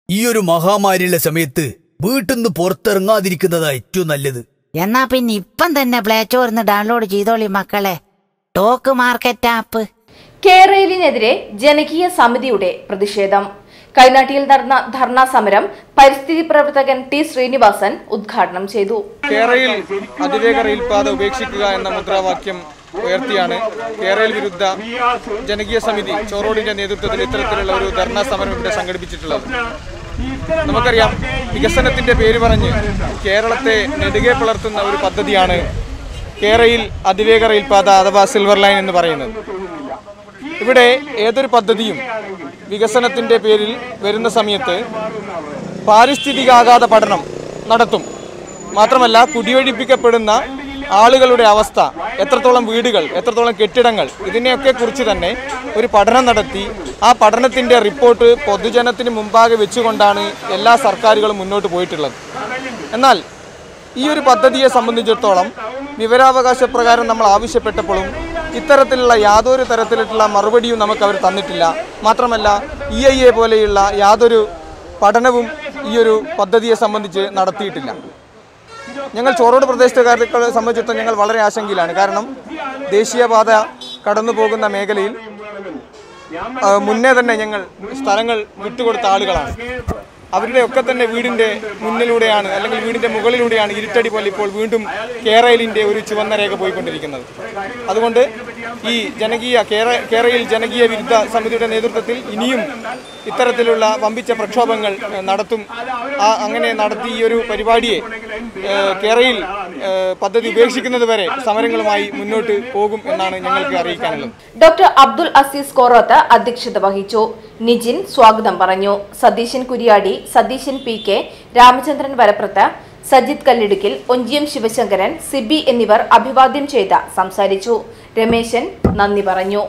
ഈ ഒരു മഹാമാരിയുള്ള സമയത്ത് വീട്ടിൽ നിന്ന് പുറത്തിറങ്ങാതിരിക്കുന്നതാ ഏറ്റവും നല്ലത് എന്നാ പിന്നെ ഇപ്പം തന്നെ പ്ലേ സ്റ്റോറിന്ന് ഡൗൺലോഡ് ചെയ്തോളി മക്കളെ ടോക്ക് മാർക്കറ്റ് ആപ്പ് കേരളിനെതിരെ ജനകീയ സമിതിയുടെ പ്രതിഷേധം കൈനാട്ടിയിൽ നടന്ന ധർണാ സമരം പരിസ്ഥിതി പ്രവർത്തകൻ ടി ശ്രീനിവാസൻ ഉദ്ഘാടനം ചെയ്തു കേരളയിൽ അതിവേഗ റെയിൽപാത ഉപേക്ഷിക്കുക എന്ന മുദ്രാവാക്യം ഉയർത്തിയാണ് കേരള വിരുദ്ധ ജനകീയ സമിതി ചോറോഡിന്റെ നേതൃത്വത്തിൽ ഇത്തരത്തിലുള്ള ഒരു ധർണാ സമരം ഇവിടെ സംഘടിപ്പിച്ചിട്ടുള്ളത് നമുക്കറിയാം വികസനത്തിന്റെ പേര് പറഞ്ഞ് കേരളത്തെ നെടുകെ പിളർത്തുന്ന ഒരു പദ്ധതിയാണ് കേരളയിൽ അതിവേഗ റെയിൽപാത അഥവാ സിൽവർ ലൈൻ എന്ന് പറയുന്നത് ഇവിടെ ഏതൊരു പദ്ധതിയും വികസനത്തിന്റെ പേരിൽ വരുന്ന സമയത്ത് പാരിസ്ഥിതികാഘാത പഠനം നടത്തും മാത്രമല്ല കുടിയൊഴിപ്പിക്കപ്പെടുന്ന ആളുകളുടെ അവസ്ഥ എത്രത്തോളം വീടുകൾ എത്രത്തോളം കെട്ടിടങ്ങൾ ഇതിനെയൊക്കെ കുറിച്ച് തന്നെ ഒരു പഠനം നടത്തി ആ പഠനത്തിൻ്റെ റിപ്പോർട്ട് പൊതുജനത്തിന് മുമ്പാകെ വെച്ചുകൊണ്ടാണ് എല്ലാ സർക്കാരുകളും മുന്നോട്ട് പോയിട്ടുള്ളത് എന്നാൽ ഈ ഒരു പദ്ധതിയെ സംബന്ധിച്ചിടത്തോളം വിവരാവകാശ പ്രകാരം നമ്മൾ ആവശ്യപ്പെട്ടപ്പോഴും ഇത്തരത്തിലുള്ള യാതൊരു തരത്തിലുള്ള മറുപടിയും നമുക്ക് അവർ തന്നിട്ടില്ല മാത്രമല്ല ഇ ഐ എ പോലെയുള്ള യാതൊരു പഠനവും ഈ ഒരു പദ്ധതിയെ സംബന്ധിച്ച് നടത്തിയിട്ടില്ല ഞങ്ങൾ ചോറോട് പ്രദേശത്തുകാരെ സംബന്ധിച്ചിടത്തോളം ഞങ്ങൾ വളരെ ആശങ്കയിലാണ് കാരണം ദേശീയപാത കടന്നു പോകുന്ന മേഖലയിൽ ആ, മുന്നേ തന്നെ ഞങ്ങൾ സ്ഥലങ്ങൾ വിട്ടുകൊടുത്ത ആളുകളാണ് അവരുടെ ഒക്കെ തന്നെ വീടിന്റെ മുന്നിലൂടെയാണ് അല്ലെങ്കിൽ വീടിന്റെ മുകളിലൂടെയാണ് ഇരുട്ടടി പോലെ ഇപ്പോൾ വീണ്ടും കേരളിന്റെ ഒരു ചുവന്ന രേഖ പോയിക്കൊണ്ടിരിക്കുന്നത് അതുകൊണ്ട് ഈ ജനകീയ കേര കേരളയിൽ ജനകീയ വിരുദ്ധ സമിതിയുടെ നേതൃത്വത്തിൽ ഇനിയും ഇത്തരത്തിലുള്ള വമ്പിച്ച പ്രക്ഷോഭങ്ങൾ ഏഹ്, നടത്തും ആ അങ്ങനെ നടത്തി ഈ ഒരു പരിപാടിയെ ഏഹ്, കേരളയിൽ ഏഹ്, പദ്ധതി ഉപേക്ഷിക്കുന്നത് വരെ സമരങ്ങളുമായി മുന്നോട്ട് പോകും എന്നാണ് ഞങ്ങൾക്ക് അറിയിക്കാനുള്ളത് ഡോക്ടർ അബ്ദുൽ അസീസ് കോറോത്ത് അധ്യക്ഷത വഹിച്ചു നിജിൻ സ്വാഗതം പറഞ്ഞു സതീശൻ കുരിയാടി സതീശൻ പി കെ രാമചന്ദ്രൻ വരപ്രത്ത് സജിത് കല്ലിടുക്കിൽ ഒഞ്ചിയം ശിവശങ്കരൻ സിബി എന്നിവർ അഭിവാദ്യം ചെയ്ത് സംസാരിച്ചു രമേശൻ നന്ദി പറഞ്ഞു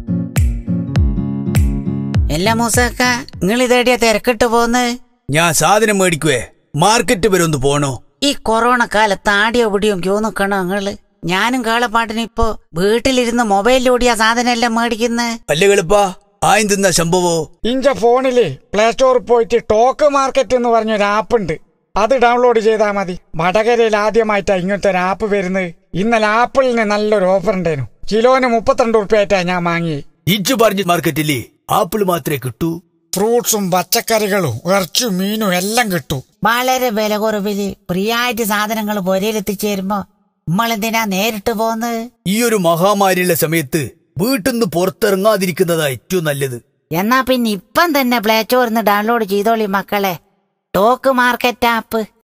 എല്ലാ മൂസക്ക നിങ്ങൾ ഇതേടിയ തിരക്കിട്ട് പോന്ന് ഞാൻ സാധനം മേടിക്കുവേ മാർക്കറ്റ് വരെ ഒന്ന് പോണോ ഈ കൊറോണ കാലത്ത് ആടിയോ പിടിയും ക്യൂ നിക്കണോ നിങ്ങള് ഞാനും കാളപ്പാട്ടിന് ഇപ്പോ വീട്ടിലിരുന്ന് മൊബൈലിലൂടെയാ സാധനം എല്ലാം മേടിക്കുന്നത് അല്ലേ കളിപ്പാ ആയും തിന്ന സംഭവോ ഇഞ്ച ഫോണില് പ്ലേ സ്റ്റോറിൽ പോയിട്ട് ടോക്ക് മാർക്കറ്റ് എന്ന് പറഞ്ഞൊരു ആപ്പ് ഉണ്ട് അത് ഡൗൺലോഡ് ചെയ്താൽ മതി വടകരയിൽ ആദ്യമായിട്ടാ ഇങ്ങനത്തെ ഒരു ആപ്പ് വരുന്നത് ഇന്നലെ ആപ്പിളിന് നല്ലൊരു ഓഫർ ഉണ്ടായിരുന്നു കിലോന് മുപ്പത്തിരണ്ട് ഉറുപ്പ്യായിട്ടാ ഞാൻ വാങ്ങി ഇജ്ജ് പറഞ്ഞ മാർക്കറ്റില്ലേ ആപ്പിൾ മാത്രമേ കിട്ടൂ ഫ്രൂട്ട്സും പച്ചക്കറികളും ഇറച്ചും മീനും എല്ലാം കിട്ടും വളരെ വില കുറവില് ഫ്രീയായിട്ട് സാധനങ്ങൾ പൊരയിലെത്തിച്ചേരുമ്പോ നമ്മളെന്തിനാ നേരിട്ട് പോന്ന് ഈ ഒരു മഹാമാരിയുള്ള സമയത്ത് വീട്ടിൽ നിന്ന് പുറത്തിറങ്ങാതിരിക്കുന്നതാ ഏറ്റവും നല്ലത് എന്നാ പിന്നെ ഇപ്പം തന്നെ പ്ലേ സ്റ്റോറിന്ന് ഡൗൺലോഡ് ചെയ്തോളി മക്കളെ ടോക്ക് മാർക്കറ്റ് ആപ്പ്